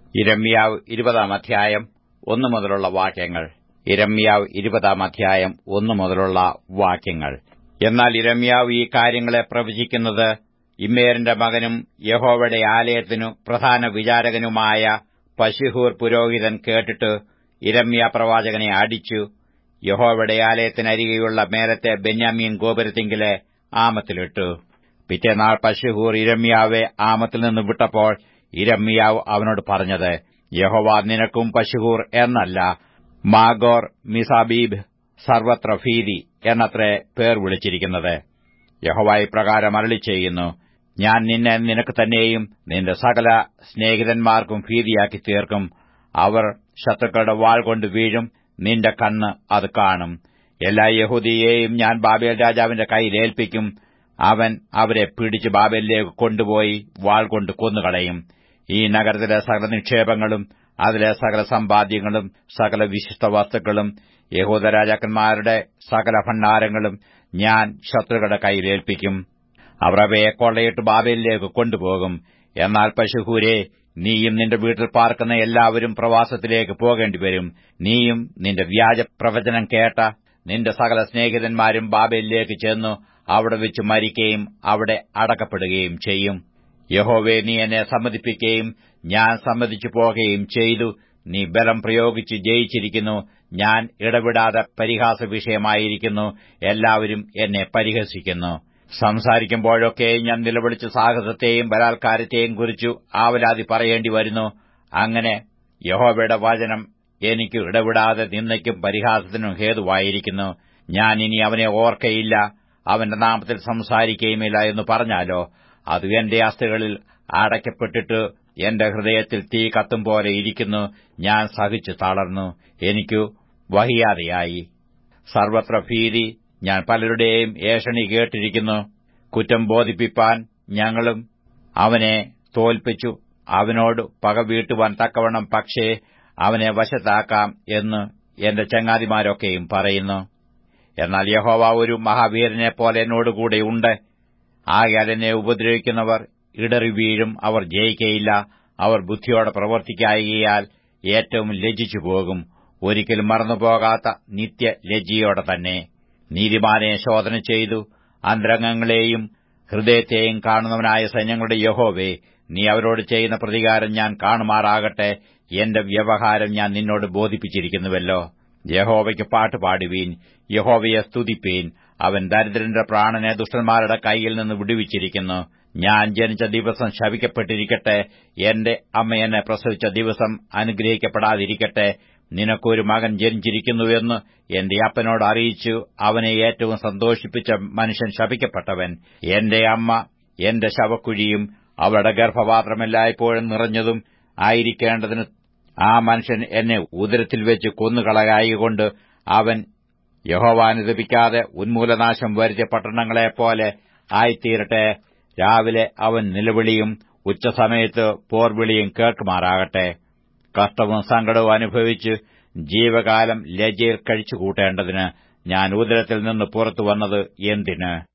ഇരമ്യാവ് ഇരുപതാം അധ്യായം ഒന്നു മുതലുള്ള വാക്യങ്ങൾ ഇരമ്യാവ് ഇരുപതാം അധ്യായം ഒന്നു മുതലുള്ള വാക്യങ്ങൾ എന്നാൽ ഇരമ്യാവ് ഈ കാര്യങ്ങളെ പ്രവചിക്കുന്നത് ഇമ്മേറിന്റെ മകനും യഹോവയുടെ ആലയത്തിനു പ്രധാന വിചാരകനുമായ പശുഹൂർ പുരോഹിതൻ കേട്ടിട്ട് ഇരമ്യ പ്രവാചകനെ അടിച്ചു യഹോവയുടെ ആലയത്തിനരികെയുള്ള മേലത്തെ ബെന്യാമീൻ ഗോപുരത്തിങ്കിലെ ആമത്തിലിട്ടു പിറ്റേനാൾ പശുഹൂർ ഇരമ്യാവെ ആമത്തിൽ നിന്ന് വിട്ടപ്പോൾ ഇരമ്യാവ് അവനോട് പറഞ്ഞത് യഹോവ നിനക്കും പശുഹൂർ എന്നല്ല മാഗോർ മിസാബീബ് സർവത്ര ഭീതി എന്നത്രേ പേർ വിളിച്ചിരിക്കുന്നത് യഹോവ ഇപ്രകാരം അരളി ചെയ്യുന്നു ഞാൻ നിന്നെ നിനക്ക് തന്നെയും നിന്റെ സകല സ്നേഹിതന്മാർക്കും ഭീതിയാക്കി തീർക്കും അവർ ശത്രുക്കളുടെ വാൾ കൊണ്ട് വീഴും നിന്റെ കണ്ണ് അത് കാണും എല്ലാ യഹൂദിയെയും ഞാൻ ബാബേൽ രാജാവിന്റെ കയ്യിൽ ഏൽപ്പിക്കും അവൻ അവരെ പിടിച്ച് ബാബേലിലേക്ക് കൊണ്ടുപോയി വാൾ കൊണ്ട് കൊന്നുകളയും ഈ നഗരത്തിലെ സകല നിക്ഷേപങ്ങളും അതിലെ സകല സമ്പാദ്യങ്ങളും സകല വിശിഷ്ട വസ്തുക്കളും യഹൂദ രാജാക്കന്മാരുടെ സകല ഭണ്ഡാരങ്ങളും ഞാൻ ശത്രുക്കളുടെ കയ്യിൽ ഏൽപ്പിക്കും അവർ അവയെ കൊള്ളയിട്ട് ബാബേലിലേക്ക് കൊണ്ടുപോകും എന്നാൽ പശുഹൂരെ നീയും നിന്റെ വീട്ടിൽ പാർക്കുന്ന എല്ലാവരും പ്രവാസത്തിലേക്ക് പോകേണ്ടിവരും നീയും നിന്റെ വ്യാജ പ്രവചനം കേട്ട നിന്റെ സകല സ്നേഹിതന്മാരും ബാബേലിലേക്ക് ചെന്നു അവിടെ വെച്ച് മരിക്കുകയും അവിടെ അടക്കപ്പെടുകയും ചെയ്യും യഹോവെ നീ എന്നെ സമ്മതിപ്പിക്കുകയും ഞാൻ സമ്മതിച്ചു പോകുകയും ചെയ്തു നീ ബലം പ്രയോഗിച്ച് ജയിച്ചിരിക്കുന്നു ഞാൻ ഇടവിടാതെ പരിഹാസ വിഷയമായിരിക്കുന്നു എല്ലാവരും എന്നെ പരിഹസിക്കുന്നു സംസാരിക്കുമ്പോഴൊക്കെ ഞാൻ നിലവിളിച്ച സാഹസത്തെയും ബലാത്കാരത്തെയും കുറിച്ചു ആവലാതി പറയേണ്ടി വരുന്നു അങ്ങനെ യഹോവയുടെ വചനം എനിക്ക് ഇടവിടാതെ നിന്നയ്ക്കും പരിഹാസത്തിനും ഹേതുവായിരിക്കുന്നു ഞാൻ ഇനി അവനെ ഓർക്കയില്ല അവന്റെ നാമത്തിൽ സംസാരിക്കുകയുമില്ല എന്ന് പറഞ്ഞാലോ അത് എന്റെ അസ്ഥികളിൽ അടയ്ക്കപ്പെട്ടിട്ട് എന്റെ ഹൃദയത്തിൽ തീ കത്തും പോലെ ഇരിക്കുന്നു ഞാൻ സഹിച്ചു തളർന്നു എനിക്കു വഹിയാതെയായി സർവത്ര ഭീതി ഞാൻ പലരുടെയും ഏഷണി കേട്ടിരിക്കുന്നു കുറ്റം ബോധിപ്പിപ്പാൻ ഞങ്ങളും അവനെ തോൽപ്പിച്ചു അവനോട് പക വീട്ടുവാൻ തക്കവണ്ണം പക്ഷേ അവനെ വശത്താക്കാം എന്ന് എന്റെ ചങ്ങാതിമാരൊക്കെയും പറയുന്നു എന്നാൽ യഹോവ ഒരു മഹാവീരനെ പോലെ എന്നോടുകൂടെ ഉണ്ട് ആകയാൽ എന്നെ ഉപദ്രവിക്കുന്നവർ ഇടറി വീഴും അവർ ജയിക്കയില്ല അവർ ബുദ്ധിയോടെ പ്രവർത്തിക്കായികയാൽ ഏറ്റവും ലജ്ജിച്ചു പോകും ഒരിക്കലും മറന്നുപോകാത്ത നിത്യ ലജ്ജയോടെ തന്നെ നീതിമാനെ ശോധന ചെയ്തു അന്തരംഗങ്ങളെയും ഹൃദയത്തെയും കാണുന്നവനായ സൈന്യങ്ങളുടെ യഹോവേ നീ അവരോട് ചെയ്യുന്ന പ്രതികാരം ഞാൻ കാണുമാറാകട്ടെ എന്റെ വ്യവഹാരം ഞാൻ നിന്നോട് ബോധിപ്പിച്ചിരിക്കുന്നുവല്ലോ യഹോവയ്ക്ക് പാട്ടുപാടുവീൻ യഹോവയെ സ്തുതിപ്പീൻ അവൻ ദരിദ്രന്റെ പ്രാണനെ ദുഷ്ടന്മാരുടെ കൈയിൽ നിന്ന് വിടുവിച്ചിരിക്കുന്നു ഞാൻ ജനിച്ച ദിവസം ശവിക്കപ്പെട്ടിരിക്കട്ടെ എന്റെ അമ്മ എന്നെ പ്രസവിച്ച ദിവസം അനുഗ്രഹിക്കപ്പെടാതിരിക്കട്ടെ നിനക്കൊരു മകൻ ജനിച്ചിരിക്കുന്നുവെന്ന് എന്റെ അപ്പനോട് അറിയിച്ചു അവനെ ഏറ്റവും സന്തോഷിപ്പിച്ച മനുഷ്യൻ ശപിക്കപ്പെട്ടവൻ എന്റെ അമ്മ എന്റെ ശവക്കുഴിയും അവളുടെ ഗർഭപാത്രമെല്ലായ്പ്പോഴും നിറഞ്ഞതും ആയിരിക്കേണ്ടതിന് ആ മനുഷ്യൻ എന്നെ ഉദരത്തിൽ വെച്ച് കൊന്നുകളയായികൊണ്ട് അവൻ യഹോവാനുദപിക്കാതെ ഉന്മൂലനാശം വരുത്തിയ പട്ടണങ്ങളെപ്പോലെ ആയിത്തീരട്ടെ രാവിലെ അവൻ നിലവിളിയും ഉച്ചസമയത്ത് പോർവിളിയും കേൾക്കുമാറാകട്ടെ കഷ്ടവും സങ്കടവും അനുഭവിച്ച് ജീവകാലം ലജ്ജയിൽ കഴിച്ചുകൂട്ടേണ്ടതിന് ഞാൻ ഉദരത്തിൽ നിന്ന് പുറത്തു വന്നത് എന്തിന്